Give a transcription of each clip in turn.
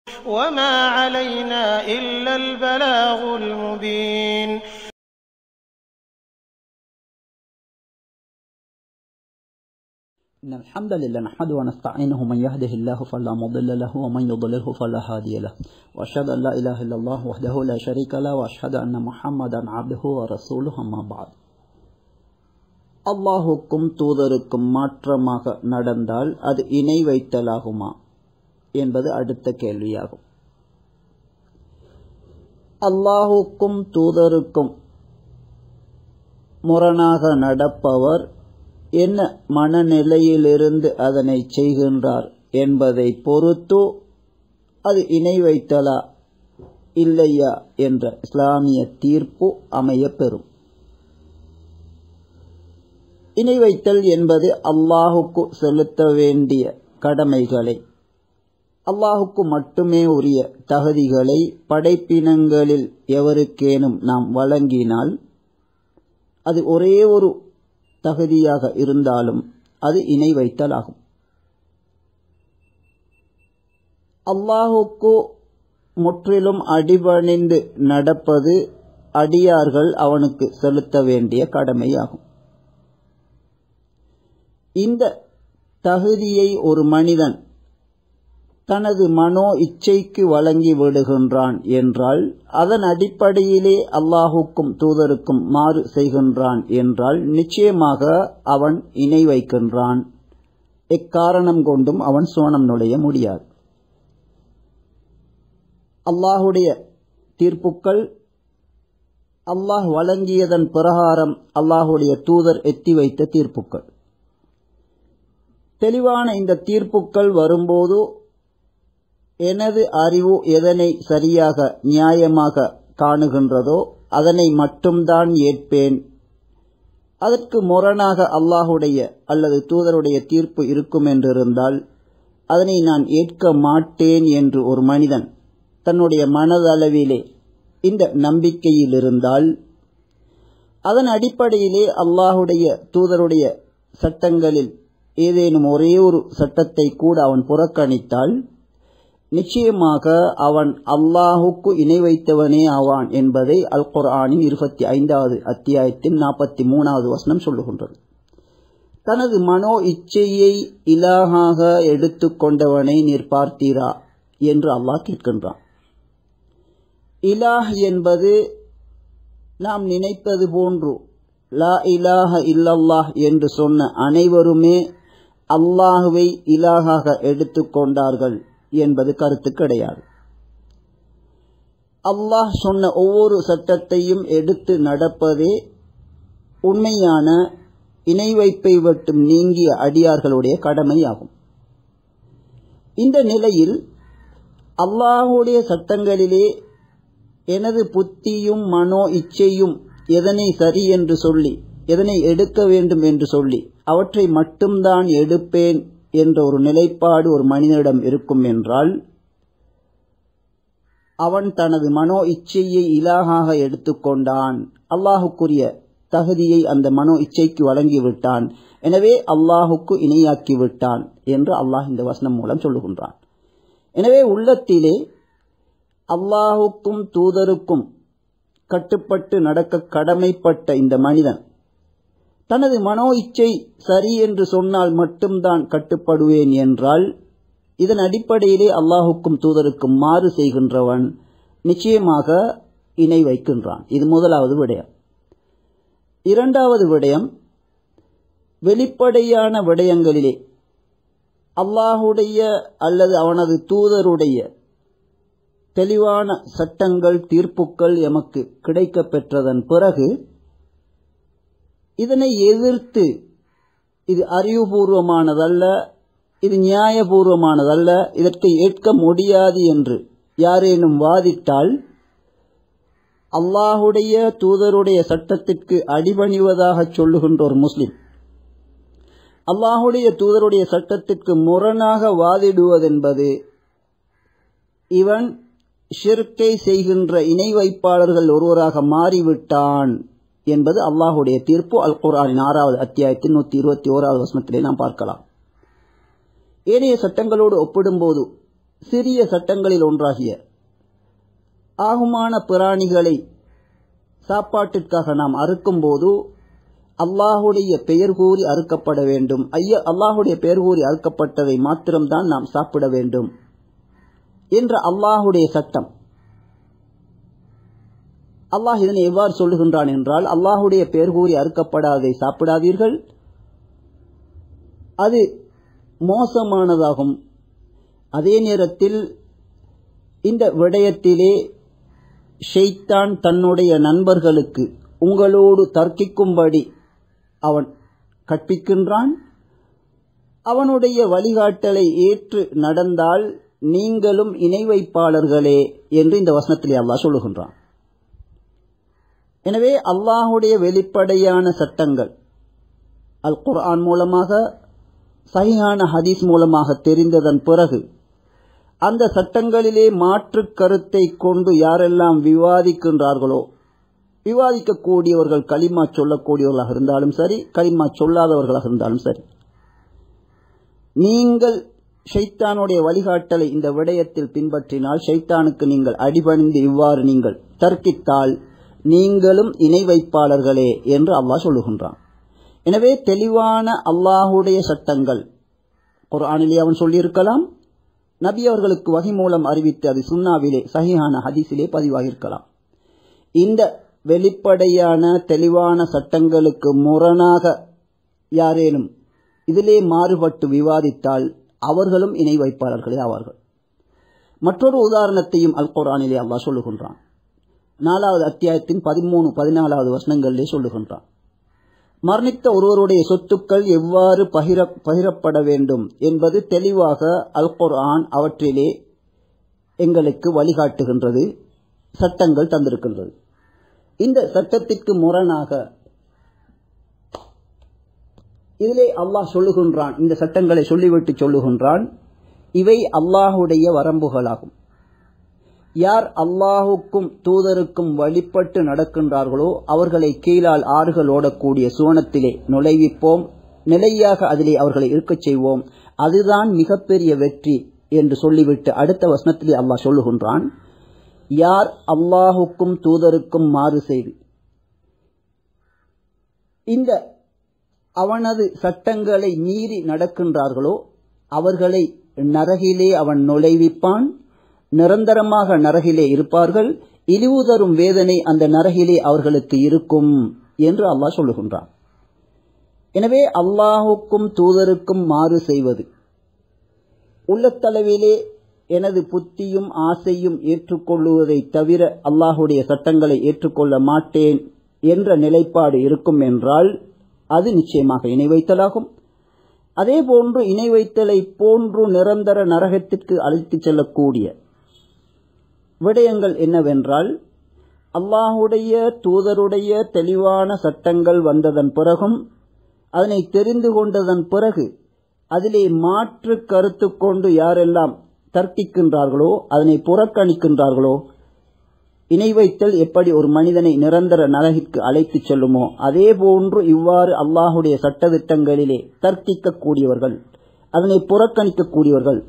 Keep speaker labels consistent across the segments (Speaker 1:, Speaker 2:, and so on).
Speaker 1: وما علينا إلا البلاغ المبين
Speaker 2: إن الحمد لله نحمده ونستعينه من يهده الله فلا مضل له ومن يضلله فلا هادي له وأشهد أن لا إله إلا الله وحده لا شريك له وأشهد أن محمدا عبده ورسوله أما بعد அல்லாஹுக்கும் தூதருக்கும் மாற்றமாக நடந்தால் அது இணை வைத்தலாகுமா என்பது அடுத்த கேள்வியாகும் அல்லாஹுக்கும் தூதருக்கும் முரணாக நடப்பவர் என்ன மனநிலையிலிருந்து அதனை செய்கின்றார் என்பதை பொறுத்து அது இணை வைத்தலா இல்லையா என்ற இஸ்லாமிய தீர்ப்பு அமையப்பெறும் இணை வைத்தல் என்பது அல்லாஹுக்கு செலுத்த வேண்டிய கடமைகளை அல்லாஹுக்கு மட்டுமே உரிய தகுதிகளை படைப்பினங்களில் எவருக்கேனும் நாம் வழங்கினால் அது ஒரே ஒரு தகுதியாக இருந்தாலும் அது இணை வைத்தலாகும் அல்லாஹுக்கு முற்றிலும் அடிபணிந்து நடப்பது அடியார்கள் அவனுக்கு செலுத்த வேண்டிய கடமையாகும் இந்த தகுதியை ஒரு மனிதன் தனது மனோ இச்சைக்கு வழங்கி விடுகின்றான் என்றால் அதன் அடிப்படையிலே அல்லாஹுக்கும் தூதருக்கும் மாறு செய்கின்றான் என்றால் நிச்சயமாக அவன் இணை வைக்கின்றான் எக்காரணம் கொண்டும் அவன் சோனம் நுழைய முடியாது அல்லாஹுடைய தீர்ப்புக்கள் அல்லாஹ் வழங்கியதன் பிரகாரம் அல்லாஹுடைய தூதர் எத்தி வைத்த தீர்ப்புக்கள் தெளிவான இந்த தீர்ப்புக்கள் வரும்போது எனது அறிவு எதனை சரியாக நியாயமாக காணுகின்றதோ அதனை மட்டும்தான் ஏற்பேன் அதற்கு முரணாக அல்லாஹுடைய அல்லது தூதருடைய தீர்ப்பு இருக்கும் என்றிருந்தால் அதனை நான் ஏற்க மாட்டேன் என்று ஒரு மனிதன் தன்னுடைய மனதளவிலே இந்த நம்பிக்கையில் இருந்தால் அதன் அடிப்படையிலே அல்லாஹுடைய தூதருடைய சட்டங்களில் ஏதேனும் ஒரே ஒரு சட்டத்தை கூட அவன் புறக்கணித்தால் நிச்சயமாக அவன் அல்லாஹுக்கு இணை வைத்தவனே ஆவான் என்பதை அல் குர்ஆனின் இருபத்தி ஐந்தாவது அத்தியாயத்தின் நாற்பத்தி மூணாவது வசனம் சொல்லுகின்றது தனது மனோ இச்சையை இலாகாக எடுத்துக்கொண்டவனை நீர் பார்த்தீரா என்று அல்லாஹ் கேட்கின்றான் இலாஹ் என்பது நாம் நினைப்பது போன்று லா இலாஹ இல்லல்லாஹ் என்று சொன்ன அனைவருமே அல்லாஹுவை இலாகாக எடுத்துக்கொண்டார்கள் என்பது கருத்து கிடையாது அல்லாஹ் சொன்ன ஒவ்வொரு சட்டத்தையும் எடுத்து நடப்பதே உண்மையான இணை வைப்பை விட்டும் நீங்கிய அடியார்களுடைய கடமையாகும் இந்த நிலையில் அல்லாஹுடைய சட்டங்களிலே எனது புத்தியும் மனோ இச்சையும் எதனை சரி என்று சொல்லி எதனை எடுக்க வேண்டும் என்று சொல்லி அவற்றை மட்டும்தான் எடுப்பேன் என்ற ஒரு நிலைப்பாடு ஒரு மனிதனிடம் இருக்கும் என்றால் அவன் தனது மனோ இச்சையை இலாகாக எடுத்துக்கொண்டான் அல்லாஹுக்குரிய தகுதியை அந்த மனோ இச்சைக்கு வழங்கிவிட்டான் எனவே அல்லாஹுக்கு இணையாக்கி விட்டான் என்று அல்லாஹ் இந்த வசனம் மூலம் சொல்லுகின்றான் எனவே உள்ளத்திலே அல்லாஹுக்கும் தூதருக்கும் கட்டுப்பட்டு நடக்க கடமைப்பட்ட இந்த மனிதன் தனது மனோ இச்சை சரி என்று சொன்னால் மட்டும்தான் கட்டுப்படுவேன் என்றால் இதன் அடிப்படையிலே அல்லாஹுக்கும் தூதருக்கும் மாறு செய்கின்றவன் நிச்சயமாக இணை வைக்கின்றான் இது முதலாவது விடயம் இரண்டாவது விடயம் வெளிப்படையான விடயங்களிலே அல்லாஹுடைய அல்லது அவனது தூதருடைய தெளிவான சட்டங்கள் தீர்ப்புக்கள் எமக்கு கிடைக்கப் பெற்றதன் பிறகு இதனை எதிர்த்து இது அறிவுபூர்வமானதல்ல இது நியாயபூர்வமானதல்ல இதற்கு ஏற்க முடியாது என்று யாரேனும் வாதிட்டால் அல்லாஹுடைய தூதருடைய சட்டத்திற்கு அடிபணிவதாக சொல்லுகின்ற ஒரு முஸ்லிம் அல்லாஹுடைய தூதருடைய சட்டத்திற்கு முரணாக வாதிடுவதென்பது இவன் ஷிர்கை செய்கின்ற இணை வைப்பாளர்கள் ஒருவராக மாறிவிட்டான் என்பது அல்லாஹுடைய தீர்ப்பு அல் குரானின் ஆறாவது அத்தியாயத்தின் நூற்றி இருபத்தி ஓராவது வசனத்திலே நாம் பார்க்கலாம் ஏனைய சட்டங்களோடு ஒப்பிடும்போது சிறிய சட்டங்களில் ஒன்றாகிய ஆகுமான பிராணிகளை சாப்பாட்டிற்காக நாம் அறுக்கும்போது அல்லாஹுடைய பெயர் கூறி அறுக்கப்பட வேண்டும் ஐயா அல்லாஹுடைய பெயர் கூறி அறுக்கப்பட்டதை மாத்திரம்தான் நாம் சாப்பிட வேண்டும் என்ற அல்லாஹுடைய சட்டம் அல்லாஹ் இதனை எவ்வாறு சொல்லுகின்றான் என்றால் அல்லாஹுடைய பெயர் கூறி அறுக்கப்படாததை சாப்பிடாதீர்கள் அது மோசமானதாகும் அதே நேரத்தில் இந்த விடயத்திலே ஷெய்தான் தன்னுடைய நண்பர்களுக்கு உங்களோடு தர்க்கிக்கும்படி அவன் கற்பிக்கின்றான் அவனுடைய வழிகாட்டலை ஏற்று நடந்தால் நீங்களும் இணை வைப்பாளர்களே என்று இந்த வசனத்திலே அல்லாஹ் சொல்லுகின்றான் எனவே அல்லாஹுடைய வெளிப்படையான சட்டங்கள் அல் குர்ஆன் மூலமாக சஹிஹான ஹதீஸ் மூலமாக தெரிந்ததன் பிறகு அந்த சட்டங்களிலே மாற்று கருத்தை கொண்டு யாரெல்லாம் விவாதிக்கின்றார்களோ விவாதிக்கக்கூடியவர்கள் களிமா சொல்லக்கூடியவர்களாக இருந்தாலும் சரி களிமா சொல்லாதவர்களாக இருந்தாலும் சரி நீங்கள் ஷைத்தானுடைய வழிகாட்டலை இந்த விடயத்தில் பின்பற்றினால் ஷைத்தானுக்கு நீங்கள் அடிபணிந்து இவ்வாறு நீங்கள் தர்க்கித்தால் நீங்களும் இணை வைப்பாளர்களே என்று அல்லாஹ் சொல்லுகின்றான் எனவே தெளிவான அல்லாஹுடைய சட்டங்கள் குர்ஆனிலே அவன் சொல்லியிருக்கலாம் நபி அவர்களுக்கு வகை மூலம் அறிவித்து அது சுன்னாவிலே சஹிஹான ஹதீஸிலே பதிவாகியிருக்கலாம் இந்த வெளிப்படையான தெளிவான சட்டங்களுக்கு முரணாக யாரேனும் இதிலே மாறுபட்டு விவாதித்தால் அவர்களும் இணை வைப்பாளர்களே ஆவார்கள் மற்றொரு உதாரணத்தையும் அல் குர்ஆனிலே அல்லாஹ் சொல்லுகின்றான் நாலாவது அத்தியாயத்தின் பதிமூணு பதினாலாவது வசனங்களிலே சொல்லுகின்றான் மரணித்த ஒருவருடைய சொத்துக்கள் எவ்வாறு பகிர பகிரப்பட வேண்டும் என்பது தெளிவாக அல் குர்ஆன் அவற்றிலே எங்களுக்கு வழிகாட்டுகின்றது சட்டங்கள் தந்திருக்கின்றது இந்த சட்டத்திற்கு முரணாக இதிலே அல்லாஹ் சொல்லுகின்றான் இந்த சட்டங்களை சொல்லிவிட்டு சொல்லுகின்றான் இவை அல்லாஹுடைய வரம்புகளாகும் யார் அல்லாஹுக்கும் தூதருக்கும் வழிபட்டு நடக்கின்றார்களோ அவர்களை கீழால் ஆறுகள் ஓடக்கூடிய சுவனத்திலே நுழைவிப்போம் நிலையாக அதிலே அவர்களை இருக்கச் செய்வோம் அதுதான் மிகப்பெரிய வெற்றி என்று சொல்லிவிட்டு அடுத்த வசனத்திலே அல்லாஹ் சொல்லுகின்றான் யார் அல்லாஹுக்கும் தூதருக்கும் மாறு செய்து இந்த அவனது சட்டங்களை மீறி நடக்கின்றார்களோ அவர்களை நரகிலே அவன் நுழைவிப்பான் நிரந்தரமாக நரகிலே இருப்பார்கள் இழிவு தரும் வேதனை அந்த நரகிலே அவர்களுக்கு இருக்கும் என்று அல்லாஹ் சொல்லுகின்றான் எனவே அல்லாஹுக்கும் தூதருக்கும் மாறு செய்வது உள்ளத்தளவிலே எனது புத்தியும் ஆசையும் ஏற்றுக்கொள்ளுவதை தவிர அல்லாஹுடைய சட்டங்களை ஏற்றுக்கொள்ள மாட்டேன் என்ற நிலைப்பாடு இருக்கும் என்றால் அது நிச்சயமாக இணை வைத்தலாகும் அதே போன்று இணை வைத்தலை போன்று நிரந்தர நரகத்திற்கு அழைத்துச் செல்லக்கூடிய விடயங்கள் என்னவென்றால் அல்லாஹுடைய தூதருடைய தெளிவான சட்டங்கள் வந்ததன் பிறகும் அதனை தெரிந்து கொண்டதன் பிறகு அதிலே மாற்று கருத்து கொண்டு யாரெல்லாம் தர்க்கிக்கின்றார்களோ அதனை புறக்கணிக்கின்றார்களோ இணை வைத்தல் எப்படி ஒரு மனிதனை நிரந்தர நரகிற்கு அழைத்துச் செல்லுமோ அதே போன்று இவ்வாறு அல்லாஹுடைய சட்டத்திட்டங்களிலே தர்க்கிக்கக்கூடியவர்கள் அதனை புறக்கணிக்கக்கூடியவர்கள்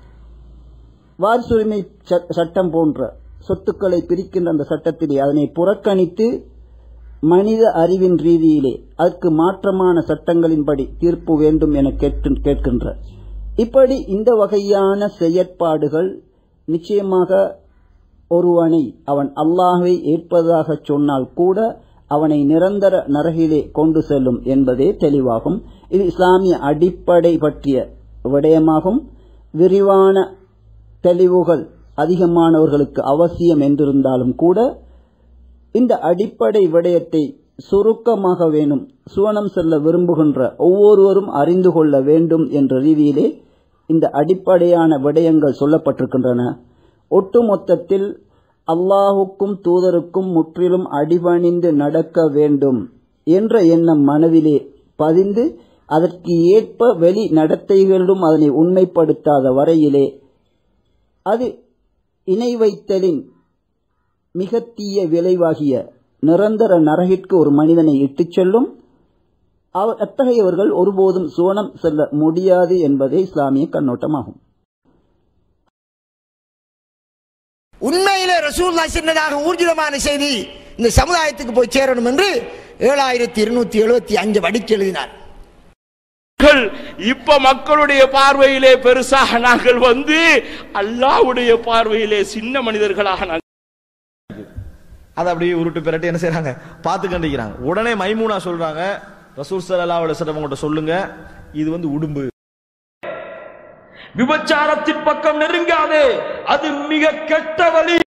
Speaker 2: வாரிசுரிமை சட்டம் போன்ற சொத்துக்களை பிரிக்கின்ற அந்த சட்டத்திலே அதனை புறக்கணித்து மனித அறிவின் ரீதியிலே அதற்கு மாற்றமான சட்டங்களின்படி தீர்ப்பு வேண்டும் என கேட்கின்ற இப்படி இந்த வகையான செயற்பாடுகள் நிச்சயமாக ஒருவனை அவன் அல்லாஹை ஏற்பதாக சொன்னால் கூட அவனை நிரந்தர நரகிலே கொண்டு செல்லும் என்பதே தெளிவாகும் இது இஸ்லாமிய அடிப்படை பற்றிய விடயமாகும் விரிவான தெளிவுகள் அதிகமானவர்களுக்கு அவசியம் என்றிருந்தாலும் கூட இந்த அடிப்படை விடயத்தை சுருக்கமாக வேணும் சுவனம் செல்ல விரும்புகின்ற ஒவ்வொருவரும் அறிந்து கொள்ள வேண்டும் என்ற ரீதியிலே இந்த அடிப்படையான விடயங்கள் சொல்லப்பட்டிருக்கின்றன ஒட்டுமொத்தத்தில் அல்லாஹுக்கும் தூதருக்கும் முற்றிலும் அடிபணிந்து நடக்க வேண்டும் என்ற எண்ணம் மனதிலே பதிந்து அதற்கு ஏற்ப வெளி நடத்தைகளிலும் அதனை உண்மைப்படுத்தாத வரையிலே அது இணை வைத்தலின் மிக தீய விளைவாகிய நிரந்தர நரகிற்கு ஒரு மனிதனை இட்டுச் செல்லும் அத்தகையவர்கள் ஒருபோதும் சுவனம் செல்ல முடியாது என்பதே இஸ்லாமிய கண்ணோட்டமாகும்
Speaker 3: உண்மையிலே ரசூலுல்லாஹ் சொன்னதாக ஊர்ஜிதமான செய்தி இந்த சமுதாயத்துக்கு போய் சேரணும் என்று ஏழாயிரத்தி இருநூத்தி எழுபத்தி அஞ்சு வடிச்சு எழுதினார்
Speaker 4: மக்கள் இப்ப மக்களுடைய பார்வையிலே பெருசாக நாங்கள் வந்து அல்லாஹ்வுடைய பார்வையிலே சின்ன மனிதர்களாக நாங்கள்
Speaker 5: அதை அப்படியே உருட்டு பிரட்டி என்ன செய்றாங்க பார்த்து கண்டிக்கிறாங்க உடனே மைமூனா சொல்றாங்க ரசூல் ஸல்லல்லாஹு அலைஹி வஸல்லம் உங்கள்ட்ட சொல்லுங்க இது வந்து உடும்பு
Speaker 6: விபச்சாரத்தின் பக்கம் நெருங்காதே அது மிக கெட்ட வழி